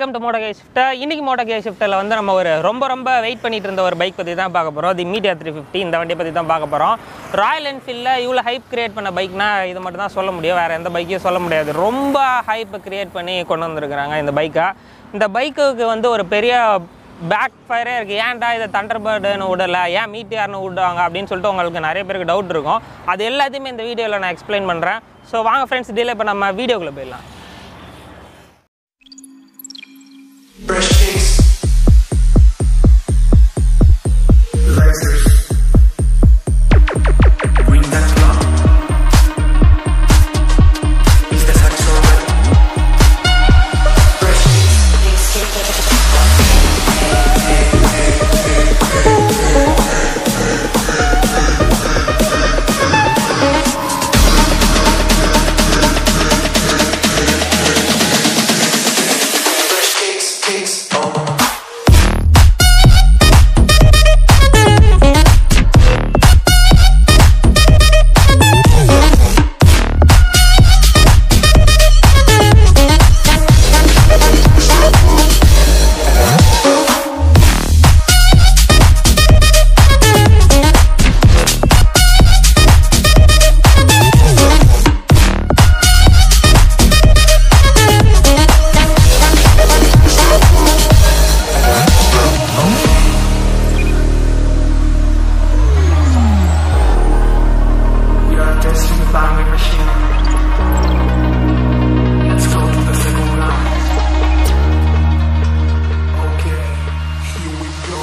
Welcome to Moto K shift இன்னைக்கு Moto K ஷிஃப்ட்டில் வந்து நம்ம ஒரு ரொம்ப ரொம்ப வெயிட் பண்ணிட்டு இருந்த ஒரு பைக் பற்றி தான் பார்க்க போகிறோம் தி மீடியா த்ரீ ஃபிஃப்டி இந்த வண்டியை பற்றி தான் பார்க்க போகிறோம் ராயல் என்ஃபீல்டில் இவ்வளோ ஹைப் கிரியேட் பண்ண பைக்னா இது மட்டும் தான் சொல்ல முடியும் வேறு எந்த பைக்கையும் சொல்ல முடியாது ரொம்ப ஹைப் கிரியேட் பண்ணி கொண்டு வந்திருக்கிறாங்க இந்த பைக்கை இந்த பைக்குக்கு வந்து ஒரு பெரிய பேக் ஃபயரே இருக்குது ஏன்டா இதை தண்டர் பேர்டுன்னு விடலை ஏன் மீட்டியார்னு விடுவாங்க அப்படின்னு சொல்லிட்டு உங்களுக்கு நிறைய பேருக்கு டவுட் இருக்கும் அது எல்லாத்தையுமே இந்த வீடியோவில் நான் எக்ஸ்பிளைன் பண்ணுறேன் ஸோ வாங்க ஃப்ரெண்ட்ஸ் டிலே இப்போ நம்ம வீடியோக்குள்ளே போயிடலாம் Fresh kicks. Lasers. Bring that drum. Is the sax alright? Fresh kicks. Fresh kicks, kicks. Oh. We are testing the banging machine. Let's go to the second round. Okay, here we go.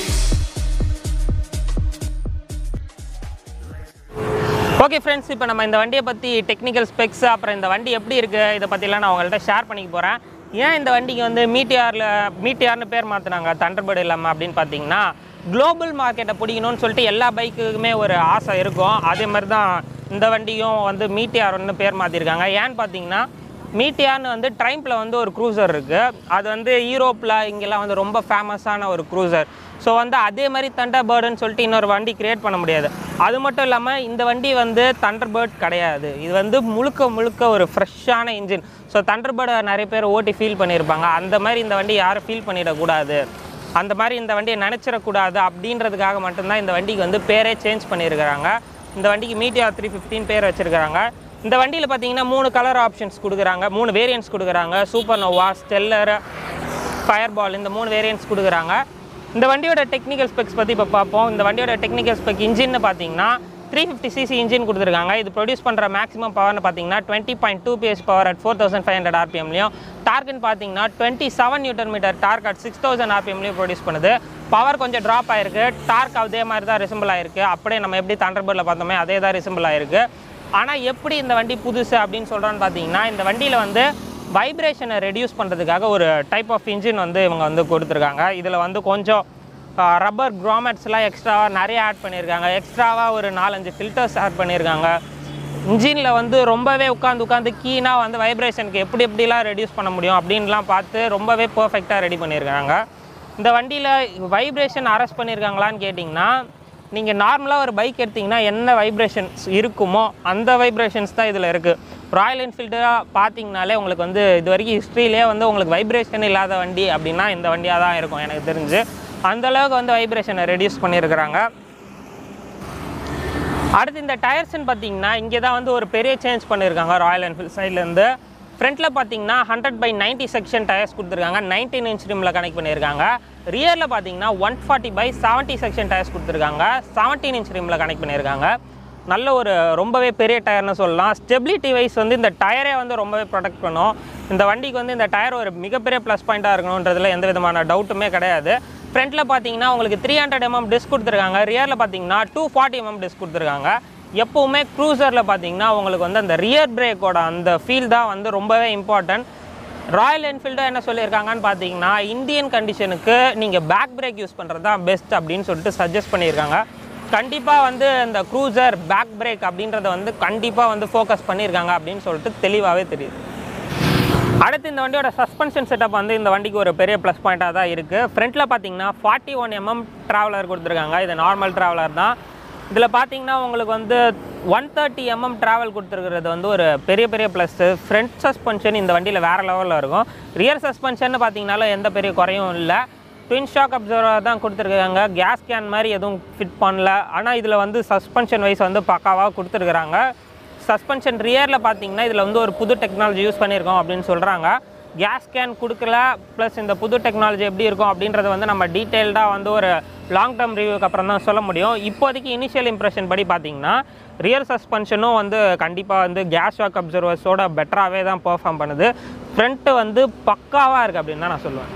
Okay friends இப்போ நம்ம இந்த வண்டியை பற்றி technical specs அப்புறம் இந்த வண்டி எப்படி இருக்குது இதை பற்றிலாம் நான் உங்கள்கிட்ட ஷேர் பண்ணிக்க போகிறேன் ஏன் இந்த வண்டிக்கு வந்து மீட்டியாரில் மீட்டியார்னு பேர் மாற்றினாங்க தண்டர்பர்டு இல்லாமல் அப்படின்னு பார்த்தீங்கன்னா குளோபல் மார்க்கெட்டை பிடிக்கணும்னு சொல்லிட்டு எல்லா பைக்குக்குமே ஒரு ஆசை இருக்கும் அதே மாதிரி தான் இந்த வண்டியும் வந்து மீட்டியார்னு பேர் மாற்றிருக்காங்க ஏன்னு பார்த்தீங்கன்னா மீட்டியான்னு வந்து ட்ரைம்பில் வந்து ஒரு க்ரூசர் இருக்குது அது வந்து யூரோப்பில் இங்கெல்லாம் வந்து ரொம்ப ஃபேமஸான ஒரு க்ரூசர் ஸோ வந்து அதே மாதிரி தண்டர் பேர்டுன்னு சொல்லிட்டு இன்னொரு வண்டி கிரியேட் பண்ண முடியாது அது மட்டும் இல்லாமல் இந்த வண்டி வந்து தண்டர் பேர்ட் கிடையாது இது வந்து முழுக்க முழுக்க ஒரு ஃப்ரெஷ்ஷான இன்ஜின் ஸோ தண்டர் பேர்டை நிறைய பேர் ஓட்டி ஃபீல் பண்ணியிருப்பாங்க அந்த மாதிரி இந்த வண்டி யாரும் ஃபீல் பண்ணிடக்கூடாது அந்த மாதிரி இந்த வண்டியை நினச்சிடக்கூடாது அப்படின்றதுக்காக மட்டும்தான் இந்த வண்டிக்கு வந்து பேரே சேஞ்ச் பண்ணியிருக்கிறாங்க இந்த வண்டிக்கு மீட்டியா த்ரீ ஃபிஃப்டின் பேர் வச்சுருக்கிறாங்க இந்த வண்டியில் பார்த்தீங்கன்னா மூணு கலர் ஆப்ஷன்ஸ் கொடுக்குறாங்க மூணு வேரியன்ட்ஸ் கொடுக்குறாங்க Supernova Stellar Fireball இந்த மூணு வேரியன்ட்ஸ் கொடுக்குறாங்க இந்த வண்டியோட டெக்னிக்கல் ஸ்பெக்ஸ் பற்றி இப்போ பார்ப்போம் இந்த வண்டியோட டெக்னிக்கல் ஸ்பெக் இன்ஜின்னு பார்த்தீங்கன்னா த்ரீ ஃபிஃப்டி சிசி இன்ஜின் கொடுத்துருக்காங்க இது ப்ரொடியூஸ் பண்ணுற மேக்ஸிமம் பவர்னு பார்த்தீங்கன்னா twenty point two PS power at four thousand five hundred ஆர்பிஎம்லையும் டார்க்னு பார்த்தீங்கன்னா twenty seven newton meter torque at six thousand ஆர்பிஎம்லையும் ப்ரொடியூஸ் பண்ணுது பவர் கொஞ்சம் ட்ராப் ஆயிருக்கு டார்க் அதே மாதிரி தான் ரிசம்பிள் ஆயிருக்கு அப்படியே நம்ம எப்படி தண்டர்பர்டில் பார்த்தோமே அதே தான் ரிசம்பிள் ஆயிருக்கு ஆனால் எப்படி இந்த வண்டி புதுசு அப்படின்னு சொல்கிறோன்னு பார்த்தீங்கன்னா இந்த வண்டியில் வந்து வைப்ரேஷனை ரெடியூஸ் பண்ணுறதுக்காக ஒரு டைப் ஆஃப் இன்ஜின் வந்து இவங்க வந்து கொடுத்துருக்காங்க இதில் வந்து கொஞ்சம் ரப்பர் க்ராமெட்ஸ்லாம் எக்ஸ்ட்ராவாக நிறைய ஆட் பண்ணியிருக்காங்க எக்ஸ்ட்ராவாக ஒரு நாலஞ்சு ஃபில்டர்ஸ் ஆட் பண்ணியிருக்காங்க இன்ஜினில் வந்து ரொம்பவே உட்காந்து உட்காந்து கீனாக வந்து வைப்ரேஷனுக்கு எப்படி எப்படிலாம் ரெடியூஸ் பண்ண முடியும் அப்படின்லாம் பார்த்து ரொம்பவே பர்ஃபெக்டாக ரெடி பண்ணியிருக்காங்க இந்த வண்டியில் வைப்ரேஷன் அரெஸ்ட் பண்ணியிருக்காங்களான்னு கேட்டிங்கன்னா நீங்கள் நார்மலாக ஒரு பைக் எடுத்திங்கன்னா என்ன வைப்ரேஷன்ஸ் இருக்குமோ அந்த வைப்ரேஷன்ஸ் தான் இதில் இருக்குது ராயல் என்ஃபீல்டாக பார்த்தீங்கனாலே உங்களுக்கு வந்து இது வரைக்கும் ஹிஸ்ட்ரியிலே வந்து உங்களுக்கு வைப்ரேஷன் இல்லாத வண்டி அப்படின்னா இந்த வண்டியாக தான் இருக்கும் எனக்கு தெரிஞ்சு அந்த அளவுக்கு வந்து வைப்ரேஷனை ரெடியூஸ் பண்ணியிருக்கிறாங்க அடுத்து இந்த டயர்ஸ்னு பார்த்தீங்கன்னா இங்கே தான் வந்து ஒரு பெரிய சேஞ்ச் பண்ணியிருக்காங்க ராயல் என்ஃபீல்ட் சைட்லேருந்து ஃப்ரண்ட்டில் பார்த்தீங்கன்னா hundred by ninety section tyres கொடுத்துருக்காங்க நைன்டீன் இன்ச் ரிமில் கனெக்ட் பண்ணியிருக்காங்க ரியரில் பார்த்தீங்கன்னா one forty by seventy section tyres கொடுத்துருக்காங்க செவன்டீன் இன்ச் ரிமில் கனெக்ட் பண்ணியிருக்காங்க நல்ல ஒரு ரொம்பவே பெரிய டயர்னு சொல்லலாம் ஸ்டெபிலிட்டி வைஸ் வந்து இந்த டயரே வந்து ரொம்பவே ப்ரொடெக்ட் பண்ணும் இந்த வண்டிக்கு வந்து இந்த டயர் ஒரு மிகப்பெரிய ப்ளஸ் பாயிண்ட்டாக இருக்கணுன்றதுல எந்த விதமான டவுட்டுமே கிடையாது ஃப்ரண்ட்டில் பார்த்தீங்கன்னா உங்களுக்கு த்ரீ ஹண்ட்ரட் எம்எம் டிஸ்க் கொடுத்துருக்காங்க ரியரில் பார்த்தீங்கன்னா டூ ஃபார்ட்டி எம்எம் டிஸ்க் கொடுத்துருக்காங்க எப்போவுமே க்ரூசரில் பார்த்தீங்கன்னா உங்களுக்கு வந்து அந்த ரியர் பிரேக்கோட அந்த ஃபீல் தான் வந்து ரொம்பவே இம்பார்ட்டன்ட் ராயல் என்ஃபீல்டு என்ன சொல்லியிருக்காங்கன்னு பார்த்தீங்கன்னா இந்தியன் கண்டிஷனுக்கு நீங்கள் பேக் பிரேக் யூஸ் பண்ணுறது தான் பெஸ்ட் அப்படின்னு சொல்லிட்டு சஜஸ்ட் பண்ணியிருக்காங்க கண்டிப்பாக வந்து இந்த க்ரூசர் பேக் பிரேக் அப்படின்றத வந்து கண்டிப்பாக வந்து ஃபோக்கஸ் பண்ணியிருக்காங்க அப்படின்னு சொல்லிட்டு தெளிவாகவே தெரியுது அடுத்து இந்த வண்டியோட சஸ்பென்ஷன் செட்டப் வந்து இந்த வண்டிக்கு ஒரு பெரிய ப்ளஸ் பாயிண்ட்டாக தான் இருக்குது ஃப்ரண்ட்டில் பார்த்தீங்கன்னா ஃபார்ட்டி ஒன் எம்எம் ட்ராவலர் கொடுத்துருக்காங்க இது நார்மல் ட்ராவலர் தான் இதில் பார்த்தீங்கன்னா உங்களுக்கு வந்து ஒன் தேர்ட்டி எம்எம் ட்ராவல் கொடுத்துருக்கிறது வந்து ஒரு பெரிய பெரிய ப்ளஸ்ஸு ஃப்ரண்ட் சஸ்பென்ஷன் இந்த வண்டியில் வேறு லெவலில் இருக்கும் ரியர் சஸ்பென்ஷன் பார்த்தீங்கனாலும் எந்த பெரிய குறையும் இல்லை ட்வின் ஷாக் அப்சர்வர் தான் கொடுத்துருக்காங்க கேஸ் கேன் மாதிரி எதுவும் ஃபிட் பண்ணல ஆனால் இதில் வந்து சஸ்பென்ஷன் வைஸ் வந்து பக்காவாக கொடுத்துருக்குறாங்க சஸ்பென்ஷன் ரியரில் பார்த்தீங்கன்னா இதில் வந்து ஒரு புது டெக்னாலஜி யூஸ் பண்ணியிருக்கோம் அப்படின்னு சொல்கிறாங்க கேஸ் கேன் கொடுக்கல ப்ளஸ் இந்த புது டெக்னாலஜி எப்படி இருக்கும் அப்படின்றத வந்து நம்ம டீட்டெயில்டாக வந்து ஒரு லாங் டேர்ம் ரிவ்யூக்கு அப்புறம் தான் சொல்ல முடியும் இப்போதைக்கு இனிஷியல் இம்ப்ரெஷன் படி பார்த்தீங்கன்னா ரியர் சஸ்பென்ஷனும் வந்து கண்டிப்பாக வந்து கேஸ் ஷாக் அப்சர்வர்ஸோட பெட்டராகவே தான் பெர்ஃபார்ம் பண்ணுது ஃப்ரண்ட்டு வந்து பக்காவாக இருக்குது அப்படின்னு தான் நான் சொல்லுவேன்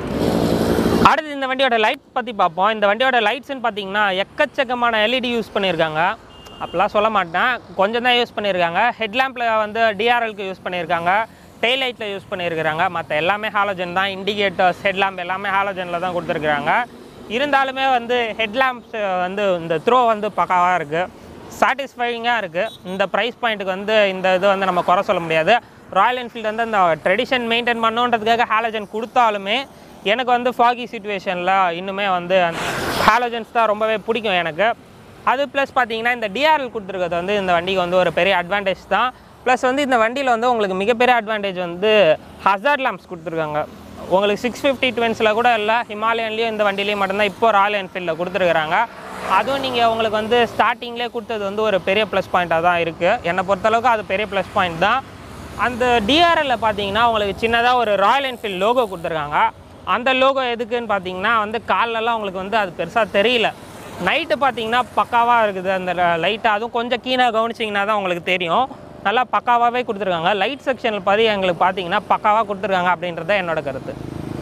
அடுத்து இந்த வண்டியோட லைட் பற்றி பார்ப்போம் இந்த வண்டியோட லைட்ஸ்னு பார்த்தீங்கன்னா எக்கச்சக்கமான எல்இடி யூஸ் பண்ணியிருக்காங்க அப்படிலாம் சொல்ல மாட்டேன் கொஞ்சம் தான் யூஸ் பண்ணியிருக்காங்க ஹெட்லாம்பில் வந்து டிஆர்எல்க்கு யூஸ் பண்ணியிருக்காங்க டெய்ல் லைட்டில் யூஸ் பண்ணியிருக்கிறாங்க மற்ற எல்லாமே ஹாலோஜன் தான் இண்டிகேட்டர்ஸ் ஹெட்லாம்ப் எல்லாமே ஹாலோஜனில் தான் கொடுத்துருக்குறாங்க இருந்தாலுமே வந்து ஹெட்லாம்ப்ஸ் வந்து இந்த த்ரோ வந்து பக்காவாக இருக்குது சாட்டிஸ்ஃபைங்காக இருக்குது இந்த ப்ரைஸ் பாயிண்ட்டுக்கு வந்து இந்த இது வந்து நம்ம குறை சொல்ல முடியாது ராயல் என்ஃபீல்டு வந்து அந்த ட்ரெடிஷன் மெயின்டைன் பண்ணுன்றதுக்காக ஹாலோஜன் கொடுத்தாலுமே எனக்கு வந்து ஃபாகி சுச்சுவேஷனில் இன்னுமே வந்து ஹாலோஜன்ஸ் தான் ரொம்பவே பிடிக்கும் எனக்கு அது ப்ளஸ் பார்த்தீங்கன்னா இந்த டிஆர்எல் கொடுத்துருக்கிறது வந்து இந்த வண்டிக்கு வந்து ஒரு பெரிய அட்வான்டேஜ் தான் ப்ளஸ் வந்து இந்த வண்டியில் வந்து உங்களுக்கு மிகப்பெரிய அட்வான்டேஜ் வந்து ஹசார்ட் லேம்ப்ஸ் கொடுத்துருக்காங்க உங்களுக்கு சிக்ஸ் ஃபிஃப்டி டுவென்ஸில் கூட இல்லை ஹிமாலயன்லேயும் இந்த வண்டிலையும் மட்டும்தான் இப்போ ராயல் என்ஃபீல்டில் கொடுத்துருக்குறாங்க அதுவும் நீங்கள் உங்களுக்கு வந்து ஸ்டார்டிங்லேயே கொடுத்தது வந்து ஒரு பெரிய ப்ளஸ் பாயிண்ட்டாக தான் இருக்குது என்னை பொறுத்தளவுக்கு அது பெரிய ப்ளஸ் பாயிண்ட் தான் அந்த டிஆர்எல்ல பார்த்தீங்கன்னா உங்களுக்கு சின்னதாக ஒரு ராயல் என்ஃபீல்ட் லோகோ கொடுத்துருக்காங்க அந்த லோகோ எதுக்குன்னு பார்த்தீங்கன்னா வந்து கால்லலாம் உங்களுக்கு வந்து அது பெருசாக தெரியல நைட்டு பார்த்தீங்கன்னா பக்காவாக இருக்குது அந்த லைட்டு அதுவும் கொஞ்சம் கீழாக கவனிச்சிங்கன்னா தான் உங்களுக்கு தெரியும் நல்லா பக்காவாகவே கொடுத்துருக்காங்க லைட் செக்ஷனில் பற்றி எங்களுக்கு பார்த்தீங்கன்னா பக்காவாக கொடுத்துருக்காங்க அப்படின்றது தான் என்னோட கருத்து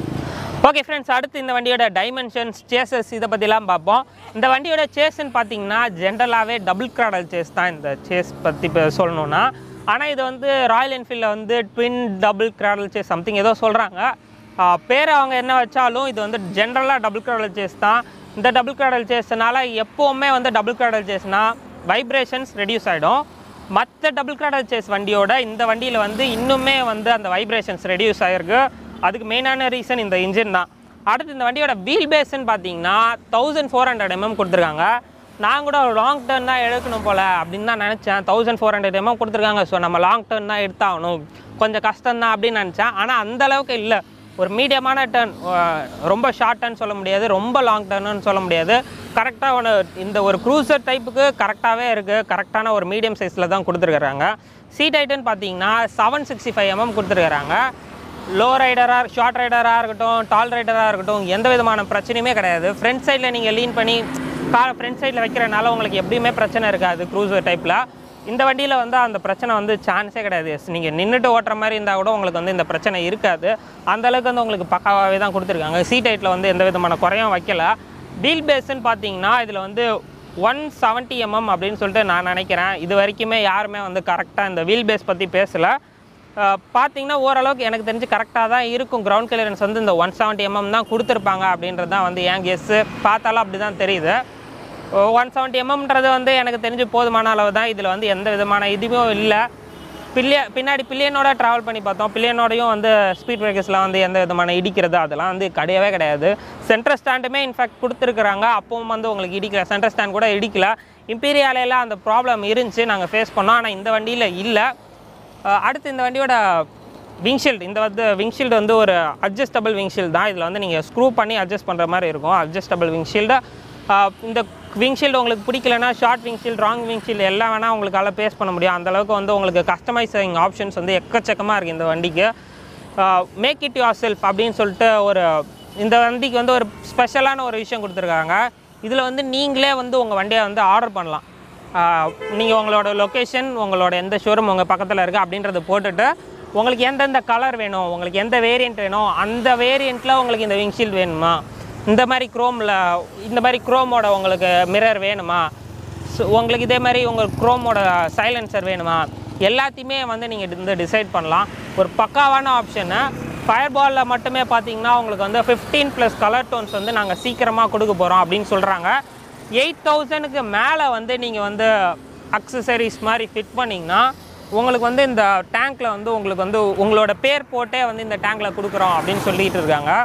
ஓகே ஃப்ரெண்ட்ஸ் அடுத்து இந்த வண்டியோட டைமென்ஷன்ஸ் சேசஸ் இதை பற்றிலாம் பார்ப்போம் இந்த வண்டியோட சேஸ்ன்னு பார்த்தீங்கன்னா ஜென்ரலாகவே டபுள் கிராடல் சேஸ் தான் இந்த சேஸ் பற்றி இப்போ சொல்லணுன்னா ஆனால் இது வந்து ராயல் என்ஃபீல்டில் வந்து twin double cradle chassis something ஏதோ சொல்கிறாங்க பேர் அவங்க என்ன வச்சாலும் இது வந்து ஜென்ரலாக டபுள் கிராடல் சேஸ் தான் இந்த டபுள் கிராடல் சேஸ்னால எப்போவுமே வந்து டபுள் கிராடல் சேஸ்னால் வைப்ரேஷன்ஸ் ரெடியூஸ் ஆகிடும் மற்ற டபுள் கிராடல் சேஸ் வண்டியோட இந்த வண்டியில் வந்து இன்னுமே வந்து அந்த வைப்ரேஷன்ஸ் ரெடியூஸ் ஆகிருக்கு அதுக்கு மெயினான ரீசன் இந்த இன்ஜின் தான் அடுத்து இந்த வண்டியோட வீல் பேஸ்ன்னு பார்த்தீங்கன்னா தௌசண்ட் ஃபோர் ஹண்ட்ரட் எம்எம் கொடுத்துருக்காங்க நான் கூட லாங் டர்ன் தான் எடுக்கணும் போல் அப்படின்னு தான் நினச்சேன் தௌசண்ட் ஃபோர் ஹண்ட்ரட் எம்எம் கொடுத்துருக்காங்க ஸோ நம்ம லாங் டர்ன் தான் எடுத்தாகணும் கொஞ்சம் கஷ்டம் தான் அப்படின்னு நினச்சேன் ஆனால் அந்த அளவுக்கு இல்லை ஒரு மீடியமான டர்ன் ரொம்ப ஷார்ட் டர்ன் சொல்ல முடியாது ரொம்ப லாங் டர்ன்னு சொல்ல முடியாது கரெக்டாக ஒன்று இந்த ஒரு க்ரூசர் டைப்புக்கு கரெக்டாகவே இருக்குது கரெக்டான ஒரு மீடியம் சைஸில் தான் கொடுத்துருக்குறாங்க சீட் ஹைட்டுன்னு பார்த்தீங்கன்னா செவன் சிக்ஸ்டி ஃபைவ் எம்எம் கொடுத்துருக்குறாங்க லோ ரைடராக ஷார்ட் ரைடராக இருக்கட்டும் டால் ரைடராக இருக்கட்டும் எந்த விதமான பிரச்சனையுமே கிடையாது ஃப்ரண்ட் சைடில் நீங்கள் லீன் பண்ணி கார் ஃப்ரண்ட் சைடில் வைக்கிறனால உங்களுக்கு எப்படியுமே பிரச்சனை இருக்காது க்ரூசர் டைப்பில் இந்த வண்டியில் வந்து அந்த பிரச்சனை வந்து சான்ஸே கிடையாது நீங்கள் நின்றுட்டு ஓட்டுற மாதிரி இருந்தால் கூட உங்களுக்கு வந்து இந்த பிரச்சனை இருக்காது அந்த அளவுக்கு வந்து உங்களுக்கு பக்காவாகவே தான் கொடுத்துருக்காங்க சீட் ஹைட்டில் வந்து எந்த விதமான குறையும் வைக்கல வீல் பேஸ்ன்னு பார்த்தீங்கன்னா இதில் வந்து ஒன் செவன்ட்டி எம்எம் அப்படின்னு சொல்லிட்டு நான் நினைக்கிறேன் இது வரைக்குமே யாருமே வந்து கரெக்டாக இந்த வீல் பேஸ் பற்றி பேசலை பார்த்தீங்கன்னா ஓரளவுக்கு எனக்கு தெரிஞ்சு கரெக்டாக தான் இருக்கும் கிரவுண்ட் கிளியரன்ஸ் வந்து இந்த ஒன் செவன்ட்டி எம்எம் தான் கொடுத்துருப்பாங்க அப்படின்றது தான் வந்து என் கெஸ்ஸு பார்த்தாலும் அப்படி தான் தெரியுது ஒன் செவன்ட்டி எம்எம்ன்றது வந்து எனக்கு தெரிஞ்சு போதுமான அளவு தான் இதில் வந்து எந்த விதமான இதுவும் இல்லை பில்லிய பின்னாடி பில்லியனோட ட்ராவல் பண்ணி பார்த்தோம் பில்லியனோடையும் வந்து ஸ்பீட் பிரேக்கர்ஸ்லாம் வந்து எந்த விதமான இடிக்கிறது அதெல்லாம் வந்து கிடையவே கிடையாது சென்ட்ரல் ஸ்டாண்டுமே இன்ஃபேக்ட் கொடுத்துருக்குறாங்க அப்பவும் வந்து உங்களுக்கு இடிக்கல சென்ட்ரல் ஸ்டாண்ட் கூட இடிக்கல இம்பீரியாலையில் அந்த ப்ராப்ளம் இருந்துச்சு நாங்கள் ஃபேஸ் பண்ணோம் ஆனால் இந்த வண்டியில் இல்லை அஹ் அடுத்து இந்த வண்டியோட விங்ஷீல்டு இந்த வந்து விங்ஷீல்டு வந்து ஒரு அட்ஜஸ்டபிள் விங்ஷீல்டு தான் இதில் வந்து நீங்கள் ஸ்க்ரூ பண்ணி அட்ஜஸ்ட் பண்ணுற மாதிரி இருக்கும் அட்ஜஸ்டபிள் விங்ஷீல்டு இந்த விங்ஷீல்டு உங்களுக்கு பிடிக்கலனா ஷார்ட் விங்ஷீல்டு ராங் விங்ஷீல்டு எல்லாம் வேணால் உங்களுக்கால பேஸ் பண்ண முடியும் அந்த அளவுக்கு வந்து உங்களுக்கு கஸ்டமைசிங் ஆப்ஷன்ஸ் வந்து எக்கச்சக்கமாக இருக்குது இந்த வண்டிக்கு மேக் இட் யுவர் செல்ஃப் அப்படின்னு சொல்லிட்டு ஒரு இந்த வண்டிக்கு வந்து ஒரு ஸ்பெஷலான ஒரு விஷயம் கொடுத்துருக்காங்க இதில் வந்து நீங்களே வந்து உங்கள் வண்டியை வந்து ஆர்டர் பண்ணலாம் நீங்கள் உங்களோட லொக்கேஷன் உங்களோட எந்த ஷோரூம் உங்கள் பக்கத்தில் இருக்குது அப்படின்றத போட்டுட்டு உங்களுக்கு எந்தெந்த கலர் வேணும் உங்களுக்கு எந்த வேரியண்ட் வேணும் அந்த வேரியண்ட்டில் உங்களுக்கு இந்த விங்ஷீல்டு வேணுமா இந்த மாதிரி குரோமில் இந்த மாதிரி குரோமோட உங்களுக்கு மிரர் வேணுமா ஸோ உங்களுக்கு இதே மாதிரி உங்களுக்கு குரோமோட சைலன்சர் வேணுமா எல்லாத்தையுமே வந்து நீங்கள் வந்து டிசைட் பண்ணலாம் ஒரு பக்காவான ஆப்ஷனு ஃபயர் பாலில் மட்டுமே பார்த்தீங்கன்னா உங்களுக்கு வந்து ஃபிஃப்டீன் ப்ளஸ் கலர் டோன்ஸ் வந்து நாங்கள் சீக்கிரமாக கொடுக்க போகிறோம் அப்படின்னு சொல்கிறாங்க எயிட் தௌசண்ட்க்கு மேலே வந்து நீங்கள் வந்து அக்சசரிஸ் மாதிரி ஃபிட் பண்ணிங்கன்னா உங்களுக்கு வந்து இந்த டேங்க்கில் வந்து உங்களுக்கு வந்து உங்களோட பேர் போட்டே வந்து இந்த டேங்க்கில் கொடுக்குறோம் அப்படின்னு சொல்லிட்டு இருக்காங்க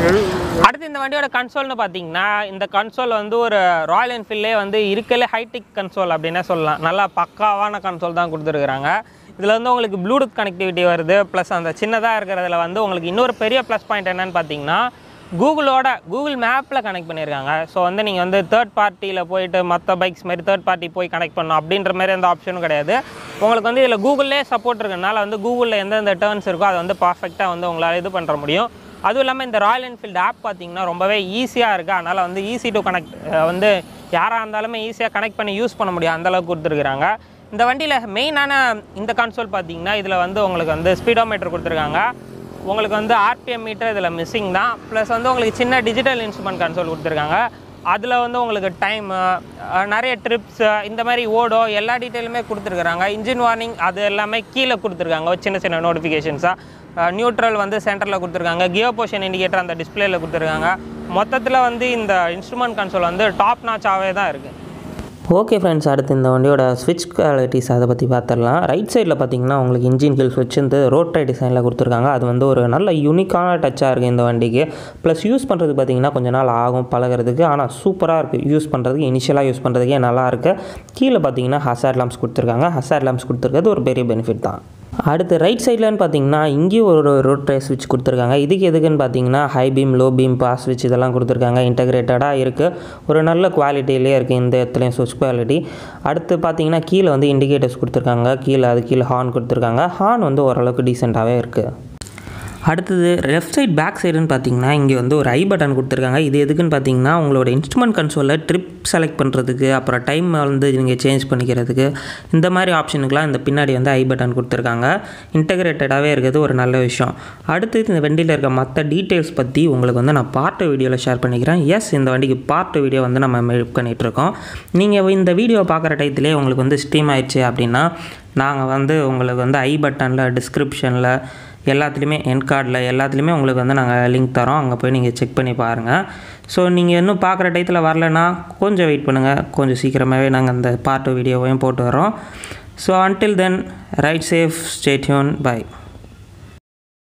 அடுத்து இந்த வண்டியோட கன்சோல்னு பார்த்தீங்கன்னா இந்த கன்சோல் வந்து ஒரு ராயல் என்ஃபீல்டே வந்து இருக்கலே ஹைடெக் கன்சோல் அப்படின்னே சொல்லலாம் நல்லா பக்காவான கன்சோல் தான் கொடுத்துருக்குறாங்க இதில் வந்து உங்களுக்கு ப்ளூடூத் கனெக்டிவிட்டி வருது ப்ளஸ் அந்த சின்னதாக இருக்கிறதுல வந்து உங்களுக்கு இன்னொரு பெரிய ப்ளஸ் பாயிண்ட் என்னன்னு பார்த்தீங்கன்னா கூகுளோட கூகுள் மேப்பில் கனெக்ட் பண்ணியிருக்காங்க ஸோ வந்து நீங்கள் வந்து தேர்ட் பார்ட்டியில் போயிட்டு மற்ற பைக்ஸ் மாதிரி தேர்ட் பார்ட்டி போய் கனெக்ட் பண்ணணும் அப்படின்ற மாதிரி எந்த ஆப்ஷனும் கிடையாது உங்களுக்கு வந்து இதில் கூகுள்லே சப்போர்ட் இருக்கனால வந்து கூகுளில் எந்தெந்த டேர்ன்ஸ் இருக்கோ அதை வந்து பர்ஃபெக்டாக வந்து உங்களால் இது பண்ண முடியும் அதுவும் இல்லாமல் இந்த ராயல் என்ஃபீல்டு ஆப் பார்த்தீங்கன்னா ரொம்பவே ஈஸியாக இருக்குது அதனால் வந்து ஈஸி டு கனெக்ட் வந்து யாராக இருந்தாலுமே ஈஸியாக கனெக்ட் பண்ணி யூஸ் பண்ண முடியும் அந்தளவுக்கு கொடுத்துருக்குறாங்க இந்த வண்டியில் மெயினான இந்த கன்சோல் பார்த்தீங்கன்னா இதில் வந்து உங்களுக்கு வந்து ஸ்பீடோமீட்டர் கொடுத்துருக்காங்க உங்களுக்கு வந்து ஆர்பிஎம் மீட்டர் இதில் மிஸ்ஸிங் தான் ப்ளஸ் வந்து உங்களுக்கு சின்ன டிஜிட்டல் இன்ஸ்ட்ருமெண்ட் கன்சோல் கொடுத்துருக்காங்க அதில் வந்து உங்களுக்கு டைமு நிறைய ட்ரிப்ஸு இந்த மாதிரி ஓடோ எல்லா டீட்டெயிலுமே கொடுத்துருக்குறாங்க இன்ஜின் வார்னிங் அது எல்லாமே கீழே கொடுத்துருக்காங்க ஒரு சின்ன சின்ன நோட்டிஃபிகேஷன்ஸாக நியூட்ரல் வந்து சென்டரில் கொடுத்துருக்காங்க கியோ பொசிஷன் இண்டிகேட்டர் அந்த டிஸ்பிளேல கொடுத்துருக்காங்க மொத்தத்தில் வந்து இந்த இன்ஸ்ட்ருமெண்ட் கன்சோல் வந்து டாப் நாச்சாகவே தான் இருக்குது ஓகே ஃப்ரெண்ட்ஸ் அடுத்து இந்த வண்டியோட ஸ்விட்ச் குவாலிட்டிஸ் அதை பற்றி பார்த்துடலாம் ரைட் சைடில் பார்த்தீங்கன்னா உங்களுக்கு இன்ஜின் கில் ஸ்விட்ச் வந்து ரோட் ரை டிசைனில் கொடுத்துருக்காங்க அது வந்து ஒரு நல்ல யூனிக்கான டச்சாக இருக்குது இந்த வண்டிக்கு ப்ளஸ் யூஸ் பண்ணுறதுக்கு பார்த்தீங்கன்னா கொஞ்ச நாள் ஆகும் பழகிறதுக்கு ஆனால் சூப்பராக இருக்குது யூஸ் பண்ணுறதுக்கு இனிஷியலாக யூஸ் பண்ணுறதுக்கே நல்லா இருக்குது கீழே பார்த்தீங்கன்னா ஹசார் லாம்ப்ஸ் கொடுத்துருக்காங்க ஹசார் லாம்ப்ஸ் கொடுத்துருக்கிறது ஒரு பெரிய பெனிஃபிட் தான் அடுத்து ரைட் சைட்லன்னு பார்த்தீங்கன்னா இங்கேயும் ஒரு ரோட் ட்ரை ஸ்விட்ச் கொடுத்துருக்காங்க இதுக்கு எதுக்குன்னு பார்த்தீங்கன்னா high beam low beam pass ஸ்விட்ச் இதெல்லாம் கொடுத்துருக்காங்க இன்டகிரேட்டடாக இருக்குது ஒரு நல்ல குவாலிட்டியிலே இருக்குது இந்த இடத்துலையும் ஸ்விட்ச் குவாலிட்டி அடுத்து பார்த்தீங்கன்னா கீழே வந்து இண்டிகேட்டர்ஸ் கொடுத்துருக்காங்க கீழே அது கீழே ஹார்ன் கொடுத்துருக்காங்க ஹார்ன் வந்து ஓரளவுக்கு டீசெண்டாகவே இருக்குது அடுத்தது லெஃப்ட் சைட் பேக் சைடுன்னு பார்த்தீங்கன்னா இங்கே வந்து ஒரு ஐ பட்டன் கொடுத்துருக்காங்க இது எதுக்குன்னு பார்த்தீங்கன்னா உங்களோட இன்ஸ்ட்ருமெண்ட் கன்சோலில் ட்ரிப் செலக்ட் பண்ணுறதுக்கு அப்புறம் டைம் வந்து நீங்கள் சேஞ்ச் பண்ணிக்கிறதுக்கு இந்த மாதிரி ஆப்ஷனுக்குலாம் இந்த பின்னாடி வந்து ஐ பட்டன் கொடுத்துருக்காங்க இன்டகிரேட்டடாகவே இருக்கிறது ஒரு நல்ல விஷயம் அடுத்து இந்த வண்டியில் இருக்க மற்ற டீட்டெயில்ஸ் பற்றி உங்களுக்கு வந்து நான் பார்ட் வீடியோவில் ஷேர் பண்ணிக்கிறேன் எஸ் இந்த வண்டிக்கு பார்ட் வீடியோ வந்து நம்ம மேக் பண்ணிகிட்ருக்கோம் நீங்கள் இந்த வீடியோ பார்க்குற டயத்துலேயே உங்களுக்கு வந்து ஸ்ட்ரீம் ஆயிடுச்சு அப்படின்னா நாங்கள் வந்து உங்களுக்கு வந்து ஐ பட்டனில் டிஸ்கிரிப்ஷனில் எல்லாத்துலேயுமே என் கார்டில் எல்லாத்துலேயுமே உங்களுக்கு வந்து நாங்கள் லிங்க் தரோம் அங்கே போய் நீங்கள் செக் பண்ணி பாருங்கள் ஸோ நீங்கள் இன்னும் பார்க்குற டயத்தில் வரலன்னா கொஞ்சம் வெயிட் பண்ணுங்கள் கொஞ்சம் சீக்கிரமாகவே நாங்கள் அந்த பார்ட் வீடியோவையும் போட்டு வரோம் so until then ride safe stay tuned by